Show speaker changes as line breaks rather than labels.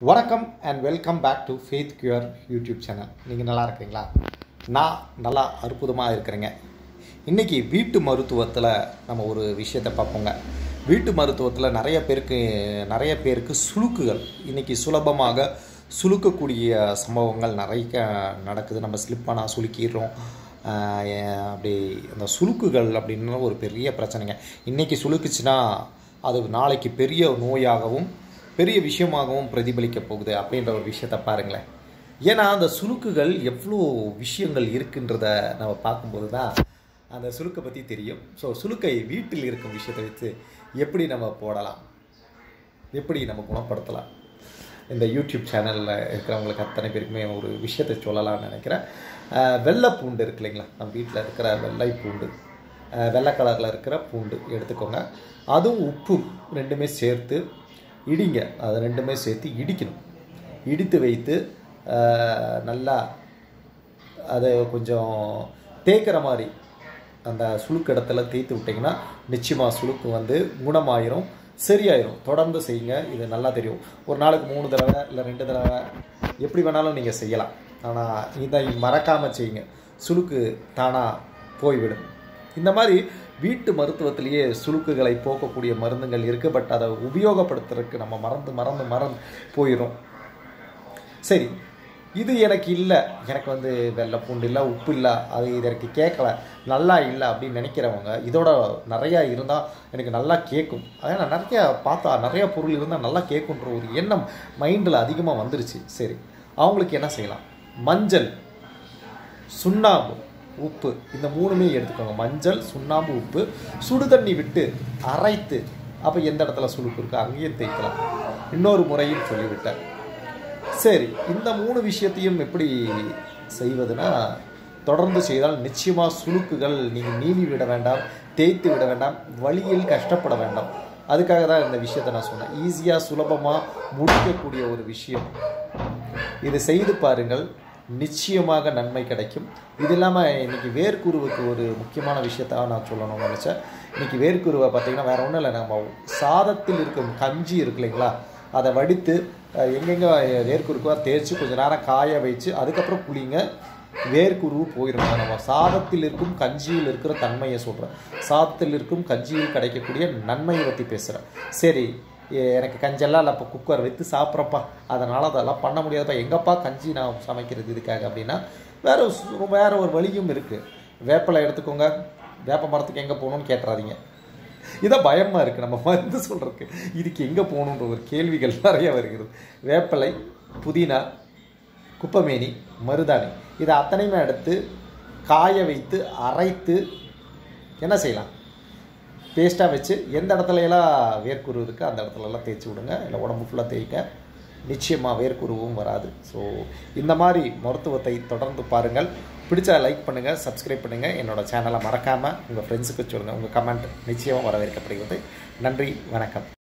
வணக்கம் and welcome back to Faith Cure YouTube channel நீங்கள் நல்லா இருக்கீங்களா நான் நல்லா அற்புதமாக இருக்கிறேங்க இன்றைக்கி வீட்டு மருத்துவத்தில் நம்ம ஒரு விஷயத்தை பார்ப்போங்க வீட்டு மருத்துவத்தில் நிறைய பேருக்கு நிறைய பேருக்கு சுளுக்குகள் இன்றைக்கி சுலபமாக சுளுக்கக்கூடிய சம்பவங்கள் நிறைய நடக்குது நம்ம ஸ்லிப்பானா சுளுக்கிடுறோம் ஆஹ் ஏன் அப்படி அந்த சுளுக்குகள் அப்படின்னு ஒரு பெரிய பிரச்சனைங்க இன்றைக்கி சுளுக்குச்சுன்னா அது நாளைக்கு பெரிய நோயாகவும் பெரிய விஷயமாகவும் பிரதிபலிக்க போகுது அப்படின்ற ஒரு விஷயத்த பாருங்களேன் ஏன்னா அந்த சுளுக்குகள் எவ்வளோ விஷயங்கள் இருக்குன்றத நம்ம பார்க்கும்போது தான் அந்த சுளுக்கை பற்றி தெரியும் ஸோ சுளுக்கை வீட்டில் இருக்கும் விஷயத்தை வச்சு எப்படி நம்ம போடலாம் எப்படி நம்ம குணப்படுத்தலாம் இந்த யூடியூப் சேனலில் இருக்கிறவங்களுக்கு அத்தனை பேருக்குமே ஒரு விஷயத்தை சொல்லலாம்னு நினைக்கிறேன் அஹ் வெள்ளை பூண்டு இருக்கு இல்லைங்களா நம்ம வீட்டில் இருக்கிற வெள்ளை பூண்டு அஹ் வெள்ளை கலரில் இருக்கிற பூண்டு எடுத்துக்கோங்க அதுவும் உப்பும் ரெண்டுமே சேர்த்து இடிங்க அது ரெண்டுமே சேர்த்து இடிக்கணும் இடித்து வைத்து அஹ் நல்லா அதை கொஞ்சம் தேய்க்கிற மாதிரி அந்த சுளுக்கு இடத்துல தேய்த்து விட்டிங்கன்னா நிச்சயமாக சுளுக்கு வந்து குணமாயிரும் சரியாயிரும் தொடர்ந்து செய்யுங்க இது நல்லா தெரியும் ஒரு நாளுக்கு மூணு தடவை இல்லை ரெண்டு தடவை எப்படி வேணாலும் நீங்கள் செய்யலாம் ஆனால் இதை மறக்காமல் செய்யுங்க சுளுக்கு தானாக போய்விடும் இந்த மாதிரி வீட்டு மருத்துவத்திலேயே சுளுக்குகளை போக்கக்கூடிய மருந்துகள் இருக்குது பட் அதை உபயோகப்படுத்துறதுக்கு நம்ம மறந்து மறந்து மறந்து போயிடும் சரி இது எனக்கு இல்லை எனக்கு வந்து வெள்ளை பூண்டு இல்லை உப்பு இல்லை அது இது எனக்கு கேட்கல நல்லா இல்லை அப்படின்னு நினைக்கிறவங்க இதோட நிறையா இருந்தால் எனக்கு நல்லா கேட்கும் அதான் நான் நிறையா பார்த்தா நிறையா பொருள் இருந்தால் நல்லா கேட்குன்ற ஒரு எண்ணம் மைண்டில் அதிகமாக வந்துருச்சு சரி அவங்களுக்கு என்ன செய்யலாம் மஞ்சள் சுண்ணாம்பு உப்பு இந்த மூணுமே எடுத்துக்கோங்க மஞ்சள் சுண்ணாம்பு உப்பு சுடு தண்ணி விட்டு அரைத்து அப்போ எந்த இடத்துல சுளுக்கு இருக்கோ அங்கேயும் தேய்க்கலாம் இன்னொரு முறையும் சொல்லிவிட்டேன் சரி இந்த மூணு விஷயத்தையும் எப்படி செய்வதுனா தொடர்ந்து செய்தால் நிச்சயமாக சுளுக்குகள் நீங்கள் நீவி விட வேண்டாம் தேய்த்து விட வேண்டாம் வழியில் கஷ்டப்பட வேண்டாம் அதுக்காக தான் இந்த விஷயத்தை நான் சொன்னேன் ஈஸியாக சுலபமாக முடிக்கக்கூடிய ஒரு விஷயம் இது செய்து பாருங்கள் நிச்சயமாக நன்மை கிடைக்கும் இது இல்லாமல் இன்றைக்கி வேர்க்குருவுக்கு ஒரு முக்கியமான விஷயத்தாக நான் சொல்லணும்னு நினச்சேன் இன்றைக்கி வேர்க்குருவை பார்த்தீங்கன்னா வேறு ஒன்றும் இல்லை நம்ம சாதத்தில் இருக்கும் கஞ்சி இருக்கு இல்லைங்களா அதை வடித்து அஹ், எங்கெங்கே வேர்க்குருக்கோ தேய்ச்சி கொஞ்சம் நேரம் காய வச்சு அதுக்கப்புறம் குளிங்க வேர்க்குருவு போயிடும் நம்ம சாதத்தில் இருக்கும் கஞ்சியில் இருக்கிற தன்மையை சொல்கிறேன் சாதத்தில் இருக்கும் கஞ்சியில் கிடைக்கக்கூடிய நன்மையை பற்றி பேசுகிறேன் சரி எ- எனக்கு கஞ்செல்லாம் இல்லை இப்போ குக்கர் வைத்து சாப்பிட்றப்பா அதனால் அதெல்லாம் பண்ண முடியாதுப்பா எங்கப்பா கஞ்சி நான் சமைக்கிறது இதுக்காக அப்படின்னா வேற சு- வேற ஒரு வழியும் இருக்குது வேப்பிலை எடுத்துக்கோங்க வேப்ப மரத்துக்கு எங்கே போகணும்னு கேட்டுறாதீங்க இதான் பயமாக இருக்குது நம்ம மருந்து சொல்கிறதுக்கு இதுக்கு எங்கே போகணுன்ற ஒரு கேள்விகள் நிறைய வருகிறது வேப்பிலை புதினா குப்பமேனி மருதாணி இதை அத்தனையுமே எடுத்து காய வைத்து அரைத்து என்ன செய்யலாம் பேஸ்ட்டாக வச்சு எந்த இடத்துல எல்லாம் வேர்க்குரு இருக்குது அந்த இடத்துல எல்லாம் தேய்ச்சி விடுங்க இல்லை உடம்பு ஃபுல்லாக தேய்க்க நிச்சயமாக வேர்க்குருவும் வராது ஸோ இந்த மாதிரி மருத்துவத்தை தொடர்ந்து பாருங்கள் பிடிச்சா லைக் பண்ணுங்கள் சப்ஸ்கிரைப் பண்ணுங்கள் என்னோட சேனலை மறக்காமல் உங்கள் ஃப்ரெண்ட்ஸுக்கு சொல்லுங்கள் உங்கள் கமெண்ட் நிச்சயமாக வரவேற்கப்படுகிறது நன்றி வணக்கம்